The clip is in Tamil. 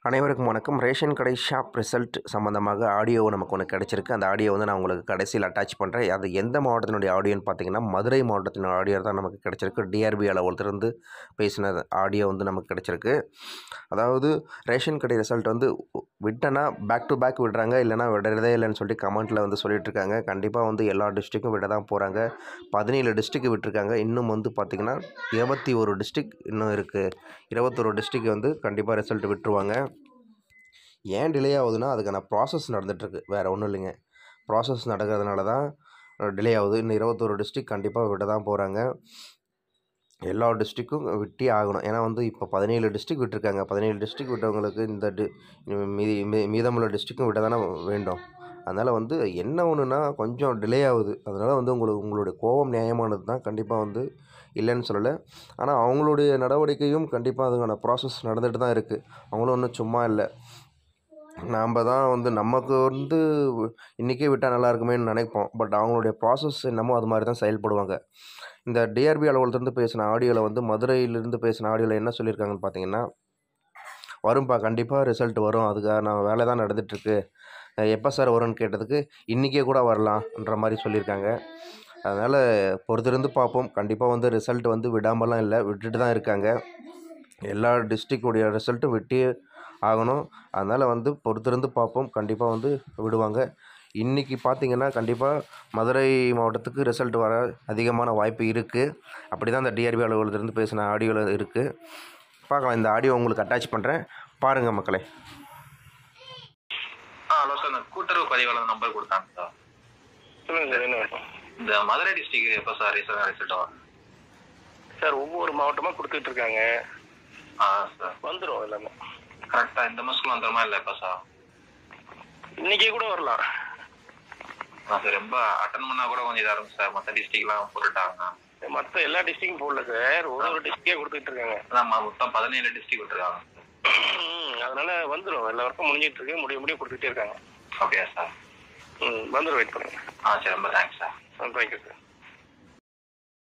அனைவருக்கும் வணக்கம் ரேஷன் கடை ஷாப் ரிசல்ட் சம்மந்தமாக ஆடியோ நமக்கு ஒன்று கிடச்சிருக்கு அந்த ஆடியோ வந்து நான் உங்களுக்கு கடைசியில் அட்டாச் பண்ணுறேன் அது எந்த மாவட்டத்தினுடைய ஆடியோன்னு பார்த்தீங்கன்னா மதுரை மாவட்டத்தின் ஆடியோ தான் நமக்கு கிடச்சிருக்கு டிஆர்பி அளவுலேருந்து பேசின ஆடியோ வந்து நமக்கு கிடச்சிருக்கு அதாவது ரேஷன் கடை ரிசல்ட் வந்து விட்டனா பேக் டு பேக் விடுறாங்க இல்லைனா விடுறதே இல்லைன்னு சொல்லிட்டு கமெண்ட்டில் வந்து சொல்லிட்டு இருக்காங்க கண்டிப்பாக வந்து எல்லா டிஸ்ட்ரிக்கும் விட தான் போகிறாங்க பதினேழு டிஸ்ட்ரிக்கு விட்டுருக்காங்க இன்னும் வந்து பார்த்திங்கன்னா இருபத்தி ஒரு டிஸ்ட்ரிக் இன்னும் இருக்குது இருபத்தொரு டிஸ்ட்ரிக் வந்து கண்டிப்பாக ரிசல்ட் விட்டுருவாங்க ஏன் டிலே ஆகுதுன்னா அதுக்கான ப்ராசஸ் நடந்துகிட்ருக்கு வேறு ஒன்றும் இல்லைங்க ப்ராசஸ் நடக்கிறதுனால தான் டிலே ஆகுது இன்னும் இருபத்தொரு டிஸ்ட்ரிக் கண்டிப்பாக விட தான் போகிறாங்க எல்லா டிஸ்ட்ரிக்கும் விட்டே ஆகணும் ஏன்னா வந்து இப்போ பதினேழு டிஸ்ட்ரிக் விட்டுருக்காங்க பதினேழு டிஸ்ட்ரிக் விட்டவங்களுக்கு இந்த டி மீதி மீ- மீதமுள்ள டிஸ்ட்ரிக்கும் விட தானே வேண்டும் அதனால் வந்து என்ன ஒன்றுனா கொஞ்சம் டிலே ஆகுது அதனால் வந்து உங்களுக்கு உங்களுடைய கோபம் நியாயமானது தான் கண்டிப்பாக வந்து இல்லைன்னு சொல்லலை ஆனால் அவங்களுடைய நடவடிக்கையும் கண்டிப்பாக அதுக்கான ப்ராசஸ் நடந்துட்டு தான் இருக்குது அவங்களும் ஒன்றும் சும்மா இல்லை நாம் தான் வந்து நமக்கு வந்து இன்றைக்கே விட்டால் நல்லா இருக்குமேன்னு நினைப்போம் பட் அவங்களுடைய ப்ராசஸ் என்னமோ அது மாதிரி தான் செயல்படுவாங்க இந்த டிஆர்பி அலுவலகத்துலேருந்து பேசின ஆடியோவில் வந்து மதுரையிலேருந்து பேசின ஆடியோவில் என்ன சொல்லியிருக்காங்கன்னு பார்த்தீங்கன்னா வரும்பா கண்டிப்பாக ரிசல்ட் வரும் அதுக்காக நான் வேலை தான் நடந்துகிட்ருக்கு எப்போ சார் வரும்னு கேட்டதுக்கு இன்றைக்கே கூட வரலாம்ன்ற மாதிரி சொல்லியிருக்காங்க அதனால் பொறுத்திருந்து பார்ப்போம் கண்டிப்பாக வந்து ரிசல்ட் வந்து விடாமலாம் இல்லை விட்டுட்டு தான் இருக்காங்க எல்லா டிஸ்ட்ரிக்டுடைய ரிசல்ட்டும் விட்டே ஆகணும் அதனால் வந்து பொறுத்திருந்து பார்ப்போம் கண்டிப்பாக வந்து விடுவாங்க இன்றைக்கி பார்த்தீங்கன்னா கண்டிப்பாக மதுரை மாவட்டத்துக்கு ரிசல்ட் வர அதிகமான வாய்ப்பு இருக்குது அப்படி தான் இந்த டிஆர்பி அலுவலகத்திலேருந்து பேசின ஆடியோவில் இருக்குது பார்க்கலாம் இந்த ஆடியோ உங்களுக்கு அட்டாச் பண்ணுறேன் பாருங்கள் மக்களே ஆ ஹலோ சார் இந்த கூட்டுறவு பதிவாளர் நம்பர் கொடுத்தாங்க சார் சொல்லுங்க சார் என்ன வேணும் இந்த மதுரை டிஸ்ட்ரிக்ட் எப்போ சார் ரிசல்ட் ரிசல்ட் வரும் சார் ஒவ்வொரு மாவட்டமா கொடுத்துட்டு இருக்காங்க ஆ சார் வந்துடும் எல்லாமே கரெக்டாக இந்த மாதத்துக்குள்ள வந்துடுமா இல்லை எப்போ சார் இன்னைக்கே கூட வரலாம் ஆ சார் ரொம்ப அட்டன் பண்ணால் கூட கொஞ்சம் இதாக இருக்கும் சார் மற்ற டிஸ்ட்ரிக்ட்லாம் போட்டுட்டாங்க மற்ற எல்லா டிஸ்ட்ரிக்கும் போடல சார் ஒரு ஒரு டிஸ்ட்ரிக்டே கொடுத்துட்டு இருக்காங்க அதான் ம- மொத்தம் பதினேழு டிஸ்ட்ரிக்ட் விட்டுருக்காங்க ம், அதனால வந்துடும் எல்லா ஒர்க்கும் முடிஞ்சிட்டு இருக்கு முடிய முடிய கொடுத்துட்டே இருக்காங்க ஓகே சார் ம் வந்துடும் வெயிட் பண்ணுங்க ஆ சரி ரொம்ப தேங்க்ஸ் சார் தேங்க்யூ சார்